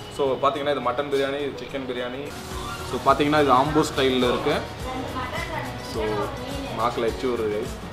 So பார்த்தீங்கன்னா இது mutton biryani இது சிக்கன் பிரியாணி ஸோ பார்த்தீங்கன்னா இது ஆம்பூ ஸ்டைலில் இருக்குது ஸோ நாக்கில் எச்சு ஒரு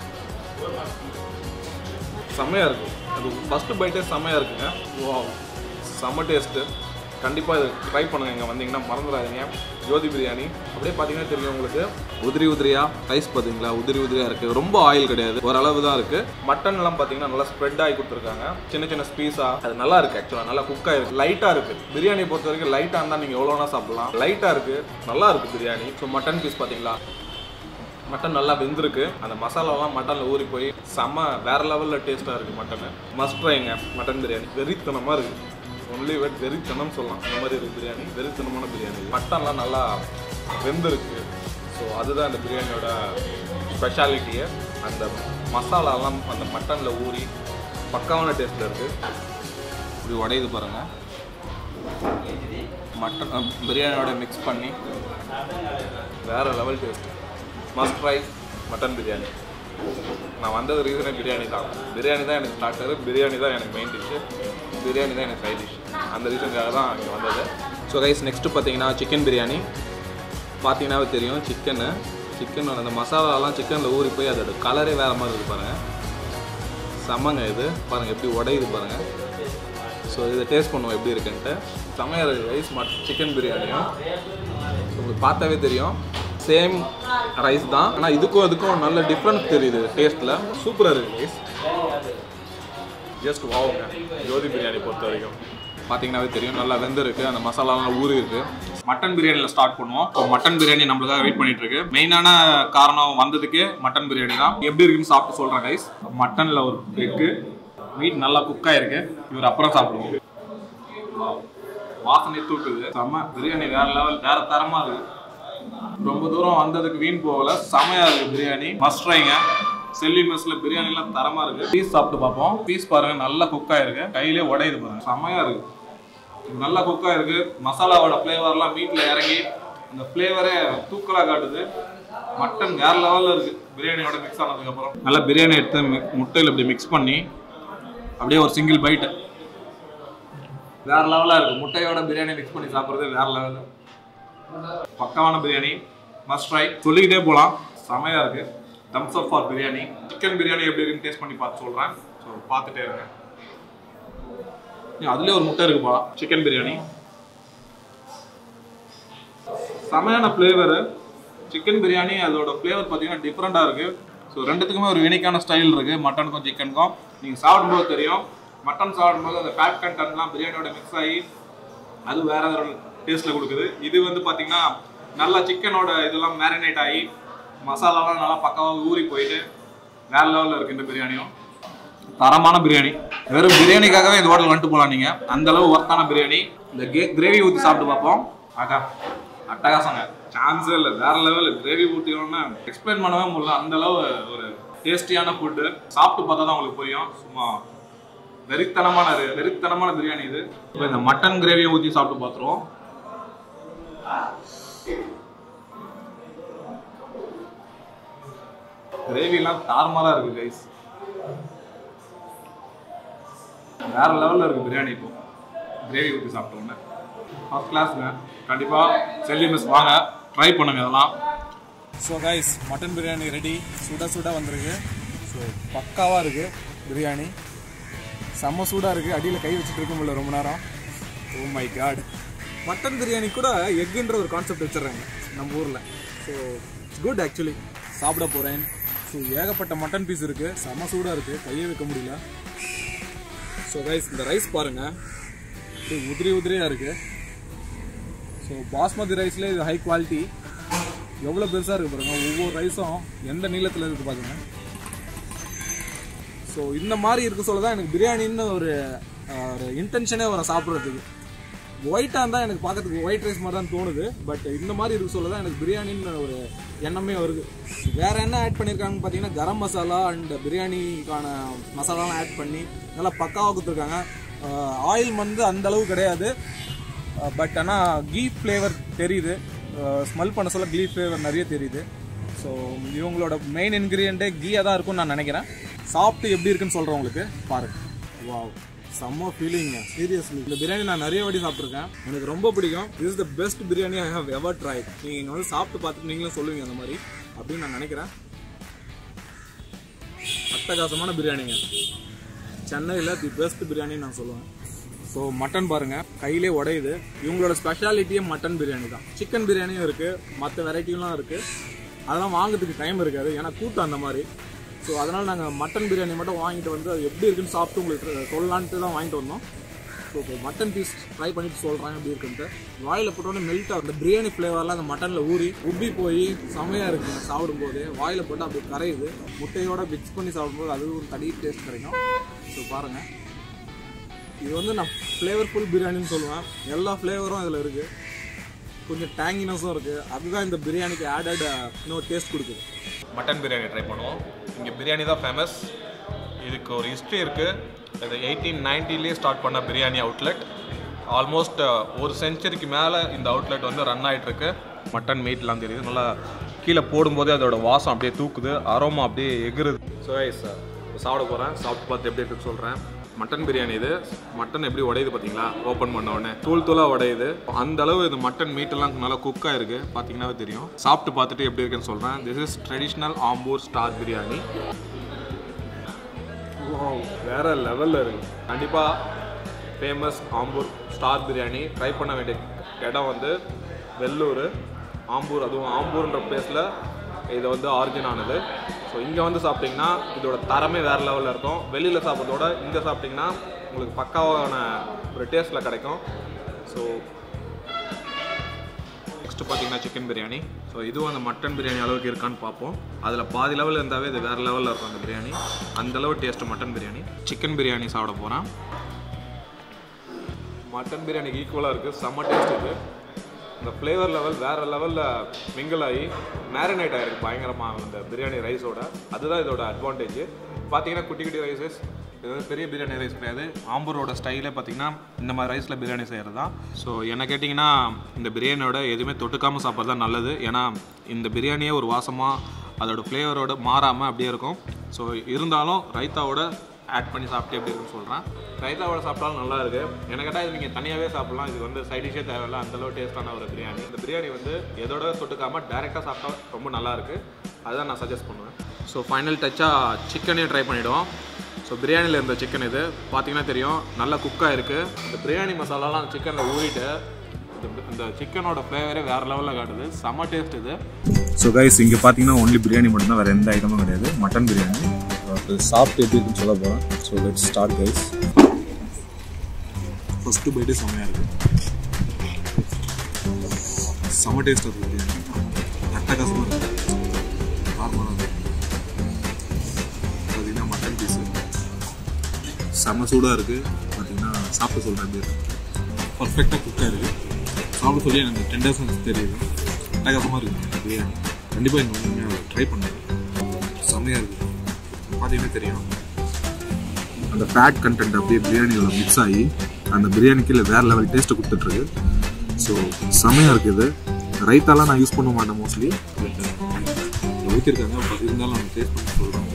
செம்மையாக இருக்கும் அது ஃபஸ்ட்டு பைட்டே செம்மையாக இருக்குங்க வா செம்ம டேஸ்ட்டு கண்டிப்பாக இது ட்ரை பண்ணுங்கள் இங்கே வந்தீங்கன்னா மறந்துடாதீங்க ஜோதி பிரியாணி அப்படியே பார்த்தீங்கன்னா தெரியும் உங்களுக்கு உதிரி உதிரியாக ரைஸ் பார்த்தீங்களா உதிரி உதிரியாக இருக்குது ரொம்ப ஆயில் கிடையாது ஓரளவு தான் இருக்குது மட்டன்லாம் பார்த்தீங்கன்னா நல்லா ஸ்ப்ரெட் ஆகி கொடுத்துருக்காங்க சின்ன சின்ன ஸ்பீஸாக அது நல்லா இருக்குது ஆக்சுவலாக நல்லா குக் ஆகிருக்கு லைட்டாக இருக்குது பிரியாணி பொறுத்த வரைக்கும் லைட்டாக இருந்தால் நீங்கள் எவ்வளோனா சாப்பிடலாம் லைட்டாக இருக்குது நல்லா இருக்குது பிரியாணி ஸோ மட்டன் பீஸ் பார்த்தீங்களா மட்டன் நல்லா வெந்திருக்கு அந்த மசாலாலாம் மட்டனில் ஊறி போய் செம்ம வேற லெவலில் டேஸ்ட்டாக இருக்குது மட்டனு மஸ்ட் ட்ரைங்க மட்டன் பிரியாணி வெறித்தனமாக இருக்குது ஒன்லி வெட் வெறித்தனம் சொல்லலாம் அந்த மாதிரி இருக்குது பிரியாணி வெறித்தனமான பிரியாணி மட்டன்லாம் நல்லா வெந்திருக்கு ஸோ அதுதான் அந்த பிரியாணியோட ஸ்பெஷாலிட்டியே அந்த மசாலாலாம் அந்த மட்டனில் ஊறி பக்காவான டேஸ்ட்டில் இருக்குது இப்படி உடையுது பாருங்கள் மட்டன் அஹ், பிரியாணியோட மிக்ஸ் பண்ணி வேற level taste must try mutton biryani நான் வந்தது ரீசனே பிரியாணி தான் பிரியாணி தான் எனக்கு ஸ்டார்டர் பிரியாணி தான் எனக்கு மெயின் டிஷ்ஷு பிரியாணி தான் எனக்கு சைட் டிஷ் அந்த ரீசனுக்காக தான் இங்கே வந்தது ஸோ கைஸ் நெக்ஸ்ட்டு பார்த்தீங்கன்னா சிக்கன் பிரியாணி பார்த்தீங்கன்னாவே தெரியும் சிக்கனு சிக்கன் அந்த மசாலாலாம் சிக்கனில் ஊறி போய் அதோட கலரே வேறு மாதிரி இருக்கு பாருங்கள் செம்மங்க இது பாருங்கள் எப்படி உடையுது பாருங்கள் ஸோ இதை டேஸ்ட் பண்ணுவோம் எப்படி இருக்குன்ட்டு செம்மையாக இருக்குது ரைஸ் மட் சிக்கன் பிரியாணியும் ஸோ உங்களுக்கு பார்த்தாவே தெரியும் சேம் ரைஸ் தான் ஆனால் இதுக்கும் அதுக்கும் நல்ல டிஃப்ரென்ஸ் தெரியுது டேஸ்ட்டில் சூப்பராக இருக்குது ரைஸ் ஜஸ்ட் வாவுங்க ஜோதி பிரியாணி பொறுத்த வரைக்கும் பார்த்தீங்கன்னாவே தெரியும் நல்லா வெந்திருக்கு அந்த மசாலாலாம் ஊறி இருக்கு மட்டன் பிரியாணியில் ஸ்டார்ட் பண்ணுவோம் இப்போ மட்டன் பிரியாணி நம்மளுக்காக வெயிட் பண்ணிட்டு இருக்கு மெயினான காரணம் வந்ததுக்கு மட்டன் பிரியாணி தான் எப்படி இருக்குன்னு சாப்பிட்டு சொல்கிறேன் கைஸ் மட்டனில் ஒரு எக்கு மீட் நல்லா குக் ஆயிருக்கு இவர் அப்புறம் சாப்பிடுவோம் Wow. வாசனை தூக்குது செம்ம பிரியாணி வேற லெவல் வேற தரமா இருக்கு ரொம்ப தூரம் வந்ததுக்கு வீண் போகல செமையா இருக்கு பிரியாணி மஸ்ட் ட்ரைங்க செல்லி மெஸ்ல பிரியாணி எல்லாம் தரமா இருக்கு பீஸ் சாப்பிட்டு பார்ப்போம் பீஸ் பாருங்க நல்லா குக் ஆயிருக்கு கையிலே உடையுது பாருங்க செமையா இருக்கு இது நல்லா குக் ஆயிருக்கு மசாலாவோட ஃப்ளேவர்லாம் மீட்ல இறங்கி அந்த ஃப்ளேவரே தூக்கலா காட்டுது மட்டன் வேற லெவல்ல இருக்கு பிரியாணியோட மிக்ஸ் ஆனதுக்கு அப்புறம் நல்லா பிரியாணி எடுத்து மி- முட்டையில இப்படி மிக்ஸ் பண்ணி அப்படியே ஒரு சிங்கிள் பைட்டு வேற லெவலாக இருக்குது முட்டையோட பிரியாணி மிக்ஸ் பண்ணி சாப்பிட்றது வேற லெவலு பக்காவான பிரியாணி மஸ்ட் ட்ரை சொல்லிக்கிட்டே போகலாம் செமையாக இருக்குது thumbs up for biryani chicken biryani எப்படி இருக்குன்னு டேஸ்ட் பண்ணி பார்த்து சொல்கிறேன் ஸோ பார்த்துட்டே இருங்க அதுலேயே ஒரு முட்டை இருக்குப்பா சிக்கன் பிரியாணி செமையான ஃப்ளேவரு சிக்கன் பிரியாணி அதோட ஃப்ளேவர் பார்த்தீங்கன்னா டிஃப்ரெண்ட்டாக இருக்குது ஸோ ரெண்டுத்துக்குமே ஒரு யூனிக்கான ஸ்டைல் இருக்குது மட்டனுக்கும் சிக்கனுக்கும் நீங்கள் சாப்பிடும்போது தெரியும் மட்டன் சாப்பிடும்போது அந்த ஃபேட் கண்டென்ட்லாம் பிரியாணியோட மிக்ஸ் ஆகி அது வேற ஒரு டேஸ்ட்டில் கொடுக்குது இது வந்து பார்த்தீங்கன்னா நல்லா சிக்கனோட இதெல்லாம் மேரினேட் ஆகி மசாலாலாம் நல்லா பக்காவாக ஊறி போயிட்டு வேற லெவலில் இருக்குது இந்த பிரியாணியும் தரமான பிரியாணி வெறும் பிரியாணிக்காகவே இந்த ஹோட்டல் வந்துட்டு போகலாம் நீங்கள் அந்த அளவு ஒர்த்தான பிரியாணி இந்த கே கிரேவி ஊற்றி சாப்பிட்டு பார்ப்போம் ஆகா அட்டகாசங்க சான்ஸே இல்லை வேற லெவல் கிரேவி ஊற்றிக்கணும்னா எக்ஸ்பிளைன் பண்ணவே முடியல அந்த அளவு ஒரு டேஸ்டியான ஃபுட்டு சாப்பிட்டு பார்த்தா தான் உங்களுக்கு புரியும் சும்மா வெறித்தனமான வெறித்தனமான பிரியாணி இது இப்போ இந்த மட்டன் கிரேவியை ஊற்றி சாப்பிட்டு பார்த்துருவோம் கிரேவிலாம் தாறுமாறாக இருக்கு கைஸ் வேற லெவலில் இருக்கு பிரியாணி இப்போ கிரேவி ஊற்றி சாப்பிட்டோன்னே ஃபர்ஸ்ட் கிளாஸ்ங்க கண்டிப்பாக செல்லி மிஸ் வாங்க ட்ரை பண்ணுங்க இதெல்லாம் so guys mutton biryani ready சுட சுட வந்திருக்கு ஸோ பக்காவாக இருக்குது பிரியாணி செம்ம சூடாக இருக்குது அடியில் கை வச்சுட்டு இருக்க முடியல ரொம்ப நேரம் oh my god mutton biryani கூட எக்குன்ற ஒரு கான்செப்ட் வச்சிடுறாங்க நம்ம ஊரில் ஸோ குட் ஆக்சுவலி சாப்பிட போகிறேன் ஸோ ஏகப்பட்ட மட்டன் பீஸ் இருக்குது செம்ம சூடாக இருக்குது கையே வைக்க முடியல ஸோ கைஸ் இந்த ரைஸ் பாருங்கள் இது உதிரி உதிரியாக இருக்குது ஸோ பாஸ்மதி ரைஸ்ல இது ஹை குவாலிட்டி எவ்வளோ பெருசாக இருக்குது பாருங்க ஒவ்வொரு ரைஸும் எந்த நீளத்தில் இருக்குது பாருங்க ஸோ இந்த மாதிரி இருக்க சொல்ல தான் எனக்கு பிரியாணின்னு ஒரு அஹ், ஒரு இன்டென்ஷனே வரும் சாப்பிட்றதுக்கு ஒயிட்டாக இருந்தால் எனக்கு பார்க்கறதுக்கு ஒயிட் ரைஸ் மாதிரி தான் தோணுது பட் இந்த மாதிரி இருக்க சொல்ல தான் எனக்கு பிரியாணின்னு ஒரு எண்ணமே வருது வேற என்ன ஆட் பண்ணியிருக்காங்கன்னு பார்த்தீங்கன்னா கரம் மசாலா அண்ட் பிரியாணிக்கான மசாலாலாம் ஆட் பண்ணி நல்லா பக்காவாக கொடுத்துருக்காங்க ஆயில் வந்து அந்த அளவு கிடையாது பட் ஆனால் கீ ஃப்ளேவர் தெரியுது ஸ்மெல் பண்ண சொல்ல கீ ஃப்ளேவர் நிறைய தெரியுது ஸோ இவங்களோட மெயின் இன்க்ரீடியண்ட்டே கீயாக தான் இருக்கும்னு நான் நினைக்கிறேன் சாப்பிட்டு எப்படி இருக்குன்னு சொல்கிறேன் உங்களுக்கு பாருங்க வாவ் செம்ம ஃபீலிங்க சீரியஸ்லி இந்த பிரியாணி நான் நிறைய வாட்டி சாப்பிட்ருக்கேன் எனக்கு ரொம்ப பிடிக்கும் this is the best biryani I have ever try நீங்கள் இங்கே வந்து சாப்பிட்டு பார்த்துட்டு நீங்களும் சொல்லுவீங்க அந்த மாதிரி அப்படின்னு நான் நினைக்கிறேன் அட்டகாசமான பிரியாணிங்க சென்னையில் தி பெஸ்ட் பிரியாணின்னு நான் சொல்லுவேன் ஸோ மட்டன் பாருங்க கையிலே உடையுது இவங்களோட ஸ்பெஷாலிட்டியே மட்டன் பிரியாணி தான் சிக்கன் பிரியாணியும் இருக்குது மற்ற வெரைட்டிலாம் இருக்குது அதெல்லாம் வாங்குறதுக்கு டைம் இருக்காது ஏன்னா கூட்டம் அந்த மாதிரி ஸோ அதனால் நாங்கள் மட்டன் பிரியாணி மட்டும் வாங்கிட்டு வந்து அது எப்படி இருக்குன்னு சாப்பிட்டு உங்களுக்கு சொல்லலான்ட்டு தான் வாங்கிட்டு வந்தோம் ஸோ இப்போ மட்டன் பீஸ் ட்ரை பண்ணிட்டு சொல்கிறேன் எப்படி இருக்குன்ட்டு வாயில் போட்டோன்னே மெல்ட் ஆகும் இந்த பிரியாணி ஃப்ளேவர்லாம் அந்த மட்டனில் ஊறி உப்பி போய் செமையாக இருக்குங்க சாப்பிடும்போது வாயில் போட்டு அப்படியே கரையுது முட்டையோட மிக்ஸ் பண்ணி சாப்பிடும்போது அது ஒரு தனி டேஸ்ட் கிடைக்கும் ஸோ பாருங்கள் இது வந்து நான் ஃப்ளேவர்ஃபுல் பிரியாணின்னு சொல்லுவேன் எல்லா ஃப்ளேவரும் இதில் இருக்குது கொஞ்சம் டேங்கினஸும் இருக்குது அதுதான் இந்த பிரியாணிக்கு ஆடட் இன்னொரு டேஸ்ட் கொடுக்குது மட்டன் பிரியாணி ட்ரை பண்ணுவோம் இங்கே பிரியாணி தான் ஃபேமஸ் இதுக்கு ஒரு ஹிஸ்ட்ரி இருக்குது இது எயிட்டீன் நைன்ட்டிலேயே ஸ்டார்ட் பண்ண பிரியாணி அவுட்லெட் ஆல்மோஸ்ட் ஒரு செஞ்சுரிக்கு மேலே இந்த அவுட்லெட் வந்து ரன் ஆகிட்டுருக்கு மட்டன் மீட்லாம் தெரியுது நல்லா கீழே போடும்போதே அதோட வாசம் அப்படியே தூக்குது அரோமா அப்படியே எகுறுது ஸோ ஐஸ் சாப்பிட போகிறேன் சாப்பிட்டு பார்த்து எப்படி இருக்குன்னு சொல்கிறேன் மட்டன் பிரியாணி இது மட்டன் எப்படி உடையுது பார்த்தீங்களா ஓப்பன் பண்ண உடனே தூள் தூளாக உடையுது அந்த அளவு இது மட்டன் மீட்டெல்லாம் நல்லா குக் ஆயிருக்கு பார்த்தீங்கன்னாவே தெரியும் சாப்பிட்டு பார்த்துட்டு எப்படி இருக்குன்னு சொல்கிறேன் this is traditional Ambur star biryani வேற லெவலில் இருக்கு கண்டிப்பாக famous Ambur star biryani try பண்ண வேண்டிய இடம் வந்து வெள்ளூர் ஆம்பூர் அதுவும் ஆம்பூர்ன்ற பிளேஸில் இது வந்து ஆரிஜின் ஆனது ஸோ இங்கே வந்து சாப்பிட்டிங்கன்னா இதோட தரமே வேறு லெவலில் இருக்கும் வெளியில் சாப்பிட்றதோட இங்கே சாப்பிட்டிங்கன்னா உங்களுக்கு பக்காவான ஒரு டேஸ்ட்டில் கிடைக்கும் ஸோ நெக்ஸ்ட்டு பார்த்தீங்கன்னா சிக்கன் பிரியாணி ஸோ இதுவும் அந்த மட்டன் பிரியாணி அளவுக்கு இருக்கான்னு பார்ப்போம் அதில் பாதி லெவலில் இருந்தாவே இது வேறு லெவலில் இருக்கும் அந்த பிரியாணி அந்த அளவு taste mutton biryani chicken biryani சாப்பிட போகிறேன் மட்டன் பிரியாணிக்கு ஈக்குவலாக இருக்குது செம்ம டேஸ்ட் இது இந்த ஃப்ளேவர் லெவல் வேறு லெவலில் மிங்கிள் ஆகி மேரினேட் ஆகிருக்கு பயங்கரமாக இந்த பிரியாணி ரைஸோட அதுதான் இதோட அட்வான்டேஜ் பார்த்தீங்கன்னா குட்டி குட்டி ரைஸஸ் இது வந்து பெரிய பிரியாணி ரைஸ் கிடையாது ஆம்பூரோட ஸ்டைலே பார்த்தீங்கன்னா இந்த மாதிரி ரைஸில் பிரியாணி செய்கிறது தான் ஸோ என்ன கேட்டிங்கன்னா இந்த பிரியாணியோட எதுவுமே தொட்டுக்காமல் சாப்பிட்றது தான் நல்லது ஏன்னா இந்த பிரியாணியே ஒரு வாசமாக அதோட ஃப்ளேவரோட மாறாமல் அப்படியே இருக்கும் ஸோ இருந்தாலும் ரைத்தாவோட ஆட் பண்ணி சாப்பிட்டு எப்படி இருக்குன்னு சொல்கிறேன் ரைத்தாவோட சாப்பிட்டாலும் நல்லா இருக்கு எனக்கு கேட்டால் இது நீங்கள் தனியாகவே சாப்பிடலாம் இது வந்து சைட் டிஷ்ஷே தேவையில்ல அந்தளவு டேஸ்ட்டான ஒரு பிரியாணி இந்த பிரியாணி வந்து எதோட தொட்டுக்காமல் டேரெக்டாக சாப்பிட்டா ரொம்ப நல்லா இருக்கு அதுதான் நான் சஜஸ்ட் பண்ணுவேன் ஸோ ஃபைனல் டச்சாக சிக்கனே ட்ரை பண்ணிவிடுவோம் ஸோ பிரியாணியில் இருந்த சிக்கன் இது பார்த்தீங்கன்னா தெரியும் நல்லா குக்காக இருக்குது இந்த பிரியாணி மசாலாலாம் சிக்கனில் ஊறிட்டு இந்த- இந்த சிக்கனோட ஃப்ளேவரே வேறு லெவலில் காட்டுது செம்ம டேஸ்ட் இது ஸோ கைஸ் இங்கே பார்த்தீங்கன்னா ஒன்லி பிரியாணி மட்டும்தான் வேறு எந்த ஐட்டமும் கிடையாது மட்டன் பிரியாணி அது சாப்பிட்டு எப்படி இருக்குன்னு சொல்ல போகிறேன் so let start guys first bite செம்மையாக இருக்குது செம்ம டேஸ்ட் இருக்குது பிரியாணி அட்டகாசமாக இருக்குது நார்மலாக இருக்குது பார்த்தீங்கன்னா மட்டன் பீஸு செம்ம சூடாக இருக்குது பார்த்தீங்கன்னா சாப்பிட்டு சொல்கிறேன் எப்படி இருக்கு பர்ஃபெக்டாக குக்காக இருக்குது சாப்பிட சொல்லி எனக்கு டென் டேஸ் தெரியுது அட்டகாசமாக இருக்குது பிரியாணி கண்டிப்பாக இந்த உண்மையாக ட்ரை பண்ணுங்க செம்மையாக இருக்குது பார்த்தீங்கன்னா தெரியும் அந்த ஃபேட் கண்டென்ட் அப்படியே பிரியாணியோட மிக்ஸ் ஆகி அந்த பிரியாணிக்கு இல்லை வேறு லெவல் டேஸ்ட்டை கொடுத்துட்ருக்கு ஸோ செம்மையாக இருக்குது ரைத்தாலாம் நான் யூஸ் பண்ண மாட்டேன் மோஸ்ட்லி ஊற்றிருக்காங்க பட் இருந்தாலும் நான் டேஸ்ட் பண்ணி சொல்கிறேன்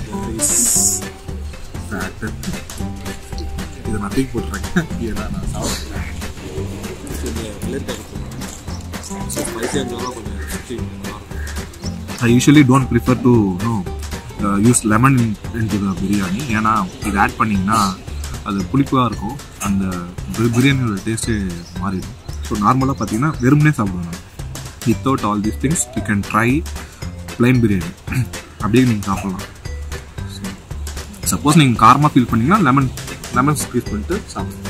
ஃபேட்டு இதை நான் தூக்கி போட்டுறேன் ஏன்னா நான் சாப்பிட்றேன் ஸோ இந்த வெள்ளரிக்காய் கொடுத்துருக்கேன் ஸோ ஸ்பைஸியாக இருந்தாலும் கொஞ்சம் சுற்றி நல்லாயிருக்கும் I usually don't prefer to no use lemon into the biryani ஏன்னா இது ஆட் பண்ணிங்கன்னா அது புளிப்பாக இருக்கும் அந்த பி- பிரியாணியோட டேஸ்ட்டே மாறிடும் ஸோ நார்மலாக பார்த்தீங்கன்னா வெறுமனே சாப்பிடுவேன் நான் without all these things you can try plain biryani அப்படியே நீங்கள் சாப்பிடலாம் சப்போஸ் நீங்கள் காரமாக ஃபீல் பண்ணீங்கன்னா லெமன் லெமன் ஸ்க்வீஸ் பண்ணிட்டு சாப்பிடுங்க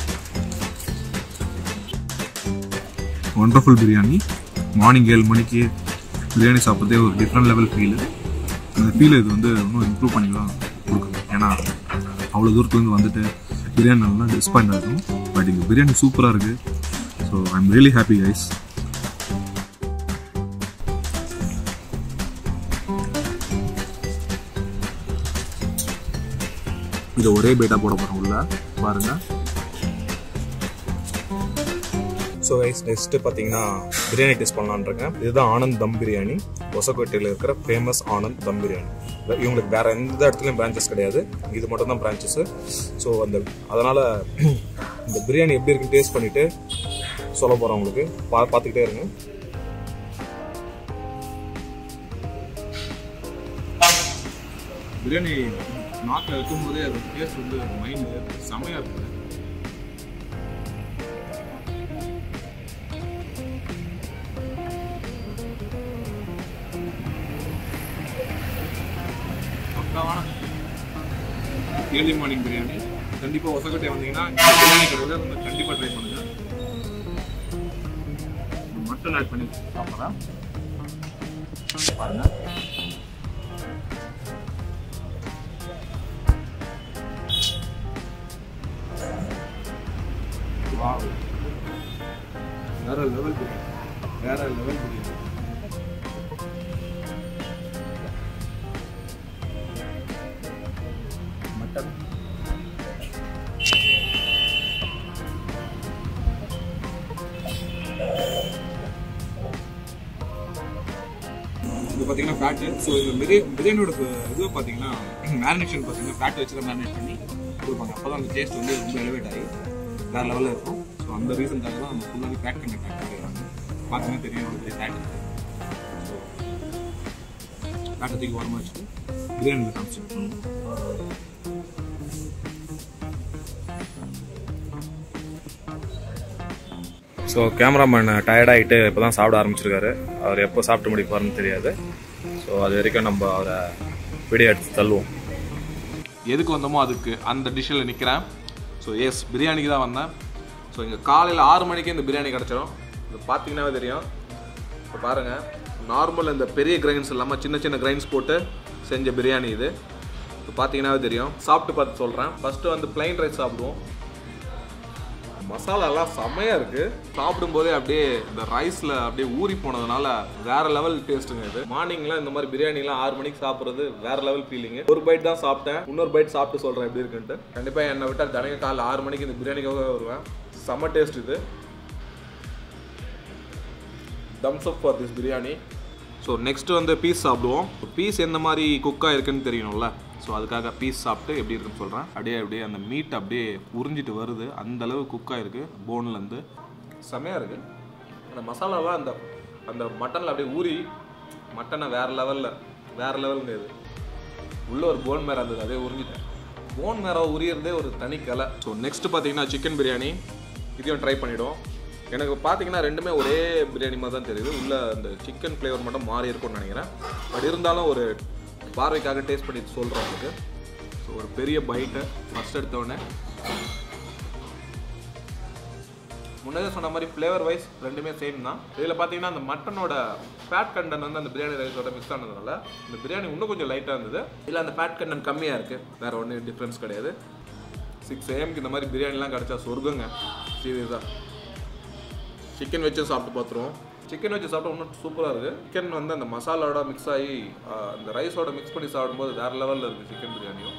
ஒண்டர்ஃபுல் பிரியாணி மார்னிங் ஏழு மணிக்கு பிரியாணி சாப்பிட்றதே ஒரு டிஃப்ரெண்ட் லெவல் ஃபீலு அந்த ஃபீல் இது வந்து இன்னும் இம்ப்ரூவ் பண்ணி தான் கொடுக்குது ஏன்னா அவ்வளோ தூரத்துலேருந்து வந்துட்டு பிரியாணி நல்லா டிஸ்பாயிண்ட் ஆகும் பட் இங்கே பிரியாணி சூப்பராக இருக்குது so I am really happy guys இது ஒரே பேட்டா போட போகிறோம் உள்ள பாருங்கள் ஸோ கைஸ் நெக்ஸ்ட்டு பார்த்தீங்கன்னா பிரியாணி டேஸ்ட் பண்ணலான்னு இருக்கேன் இதுதான் ஆனந்த் தம் பிரியாணி ஒசக்கோட்டையில் இருக்கிற ஃபேமஸ் ஆனந்த் தம் பிரியாணி இவங்களுக்கு வேற எந்த இடத்துலையும் பிரான்ச்சஸ் கிடையாது இது மட்டும் தான் பிரான்ச்சஸ் ஸோ அந்த அதனால இந்த பிரியாணி எப்படி இருக்குன்னு டேஸ்ட் பண்ணிட்டு சொல்ல போறேன் உங்களுக்கு பா பார்த்துக்கிட்டே இருங்க பிரியாணி நாக்கில் வைக்கும் போதே அது டேஸ்ட் வந்து மைண்டு செமையாக இருக்குது பக்காவான ஏர்லி மார்னிங் பிரியாணி கண்டிப்பாக ஒசக்கட்டை வந்தீங்கன்னா இந்த பிரியாணி கடையில் வந்து கண்டிப்பாக ட்ரை பண்ணுங்க மட்டன் ஆட் பண்ணி சாப்பிட்றேன் பாருங்க வாவ் வேற லெவல் பிரியாணி வேற லெவல் பிரியாணி மட்டன் இது பார்த்தீங்கன்னா ஃபேட்டு ஸோ இந்த பிரியா பிரியாணியோட இது பார்த்தீங்கன்னா மேரினேஷன் பார்த்தீங்கன்னா ஃபேட் வச்சு தான் மேரினேட் பண்ணி கொடுப்பாங்க அப்போ தான் அந்த டேஸ்ட் வந்து ரொம்ப எலிவேட் ஆகி வேறு லெவலில் இருக்கும் ஸோ அந்த ரீசனுக்காக தான் நம்ம ஃபுல்லாகவே ஃபேட் கண்டெக்ட் ஆட் பண்ணிடுறாங்க பார்த்தீங்கன்னா தெரியும் ஒரு ஃபேட் ஸோ ஃபேட்டை தூக்கி ஓரமாக வச்சுட்டு பிரியாணியில் கான்சென்ட் பண்ணுவோம் ஸோ கேமராமேன் டயர்டாகிட்டு இப்போ தான் சாப்பிட ஆரம்பிச்சிருக்காரு அவர் எப்போ சாப்பிட்டு முடிப்பாருன்னு தெரியாது ஸோ அது வரைக்கும் நம்ம அவரை வீடியோ எடுத்து தள்ளுவோம் எதுக்கு வந்தோமோ அதுக்கு அந்த டிஷ்ஷில் நிற்கிறேன் ஸோ எஸ் பிரியாணிக்கு தான் வந்தேன் ஸோ இங்கே காலையில் ஆறு மணிக்கே இந்த பிரியாணி கிடச்சிடும் இது பார்த்தீங்கன்னாவே தெரியும் இப்போ பாருங்கள் நார்மல் இந்த பெரிய கிரைன்ஸ் இல்லாமல் சின்ன சின்ன கிரைன்ஸ் போட்டு செஞ்ச பிரியாணி இது இப்போ பார்த்தீங்கன்னாவே தெரியும் சாப்பிட்டு பார்த்து சொல்கிறேன் ஃபஸ்ட்டு வந்து பிளைன் ரைஸ் சாப்பிடுவோம் மசாலாலாம் செம்மையாக இருக்குது சாப்பிடும்போதே அப்படியே இந்த ரைஸில் அப்படியே ஊறி போனதுனால வேற லெவல் டேஸ்ட்டுங்க இது மார்னிங்லாம் இந்த மாதிரி பிரியாணிலாம் ஆறு மணிக்கு சாப்பிட்றது வேற லெவல் ஃபீலிங் ஒரு பைட் தான் சாப்பிட்டேன் இன்னொரு பைட் சாப்பிட்டு சொல்கிறேன் எப்படி இருக்குன்ட்டு கண்டிப்பாக என்னை விட்டால் தினைக்கு காலைல ஆறு மணிக்கு இந்த பிரியாணிக்காக வருவேன் செம்ம டேஸ்ட் இது thumbs up for this biryani so next வந்து பீஸ் சாப்பிடுவோம் பீஸ் எந்த மாதிரி குக்காக இருக்குன்னு தெரியணும்ல ஸோ அதுக்காக பீஸ் சாப்பிட்டு எப்படி இருக்குன்னு சொல்கிறேன் அப்படியே அப்படியே அந்த மீட் அப்படியே உறிஞ்சிட்டு வருது அந்த அளவு குக்காக இருக்குது போன்லேருந்து செமையாக இருக்குது அந்த மசாலாலாம் அந்த அந்த மட்டனில் அப்படியே ஊறி மட்டனை வேறு லெவலில் வேறு லெவலுங்க இது உள்ள ஒரு போன் மேரா இருந்தது அதே உறிஞ்சிட்டேன் போன் மேரா உரியறதே ஒரு தனி கலை ஸோ நெக்ஸ்ட் பார்த்தீங்கன்னா சிக்கன் பிரியாணி இதையும் ட்ரை பண்ணிவிடும் எனக்கு பார்த்தீங்கன்னா ரெண்டுமே ஒரே பிரியாணி மாதிரி தான் தெரியுது உள்ள அந்த சிக்கன் ஃப்ளேவர் மட்டும் மாறி இருக்கும்னு நினைக்கிறேன் பட் இருந்தாலும் ஒரு பார்வைக்காக டேஸ்ட் பண்ணி சொல்கிறேன் உங்களுக்கு ஸோ ஒரு பெரிய பைட்டை ஃபஸ்ட் எடுத்தோடனே முன்னாடி சொன்ன மாதிரி ஃப்ளேவர் வைஸ் ரெண்டுமே சேம் தான் இதில் பார்த்தீங்கன்னா அந்த மட்டனோட ஃபேட் கண்டென்ட் வந்து அந்த பிரியாணி ரைஸோட மிக்ஸ் ஆனதுனால இந்த பிரியாணி இன்னும் கொஞ்சம் லைட்டாக இருந்தது இல்லை அந்த ஃபேட் கண்டென்ட் கம்மியாக இருக்குது வேறு ஒன்றும் டிஃப்ரென்ஸ் கிடையாது சிக்ஸ் ஏஎம்க்கு இந்த மாதிரி பிரியாணிலாம் கிடச்சா சொர்க்கங்க சீரியஸாக சிக்கன் வச்சு சாப்பிட்டு பார்த்துருவோம் சிக்கன் வச்சு சாப்பிட்டா இன்னும் சூப்பராக இருக்குது சிக்கன் வந்து அந்த மசாலாவோட மிக்ஸ் ஆகி ஆஹ், அந்த ரைஸோட மிக்ஸ் பண்ணி சாப்பிடும்போது வேறு லெவலில் இருக்குது சிக்கன் பிரியாணியும்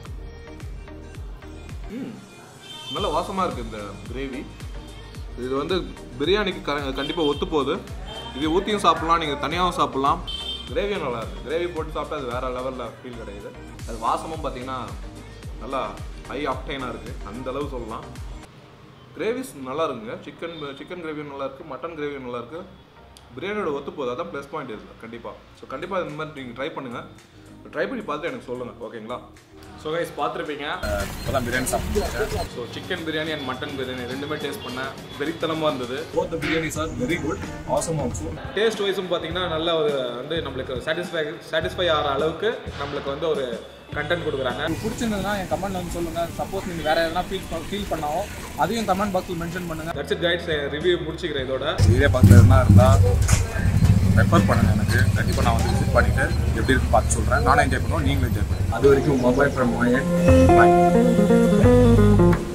ம் நல்ல வாசமாக இருக்குது இந்த கிரேவி இது வந்து பிரியாணிக்கு க கண்டிப்பாக ஒத்து போகுது இது ஊற்றியும் சாப்பிட்லாம் நீங்கள் தனியாகவும் சாப்பிட்லாம் கிரேவியும் நல்லா இருக்குது கிரேவி போட்டு சாப்பிட்டா அது வேறு லெவலில் ஃபீல் கிடையாது அது வாசமும் பார்த்தீங்கன்னா நல்லா ஹை ஆப்டைனாக இருக்குது அந்த அளவு சொல்லலாம் கிரேவிஸ் நல்லா இருக்குங்க சிக்கன் சிக்கன் கிரேவியும் நல்லா இருக்குது மட்டன் கிரேவியும் நல்லா இருக்குது பிரியாணியோட ஒத்து போகுது அதான் ப்ளஸ் பாயிண்ட் இருக்குது கண்டிப்பாக ஸோ கண்டிப்பாக இந்த மாதிரி நீங்கள் ட்ரை பண்ணுங்கள் ட்ரை பண்ணி பார்த்து எனக்கு சொல்லுங்கள் ஓகேங்களா ஸோ கைஸ் பார்த்துருப்பீங்க இப்போதான் பிரியாணி சாப்பிட்டு so chicken biryani and mutton biryani ரெண்டுமே டேஸ்ட் பண்ணேன் வெறித்தனமாக இருந்தது both biryanis are very good awesome also taste வைஸும் பார்த்தீங்கன்னா நல்ல ஒரு வந்து நம்மளுக்கு சாட்டிஸ்ஃபை சாட்டிஸ்ஃபை ஆகிற அளவுக்கு நம்மளுக்கு வந்து ஒரு கண்டென்ட் கொடுக்குறாங்க உங்களுக்கு பிடிச்சிருந்ததுன்னா என் கமெண்ட்ல வந்து சொல்லுங்க சப்போஸ் நீங்க வேற எதனா ஃபீல் ஃபீல் பண்ணாவோ அதையும் கமெண்ட் பாக்ஸில் மென்ஷன் பண்ணுங்க தட்ஸ் இட் கைட்ஸ் ரிவ்யூ முடிச்சுக்கிறேன் இதோட இதே பார்க்குறது எதுனா இருந்தால் ரெஃபர் பண்ணுங்க எனக்கு கண்டிப்பாக நான் வந்து விசிட் பண்ணிட்டு எப்படி இருக்குன்னு பார்த்து சொல்கிறேன் நானும் என்ஜாய் பண்ணுவோம் நீங்களும் என்ஜாய் பண்ணுங்க அது வரைக்கும் மொபைல் ஃப்ரம் பாய்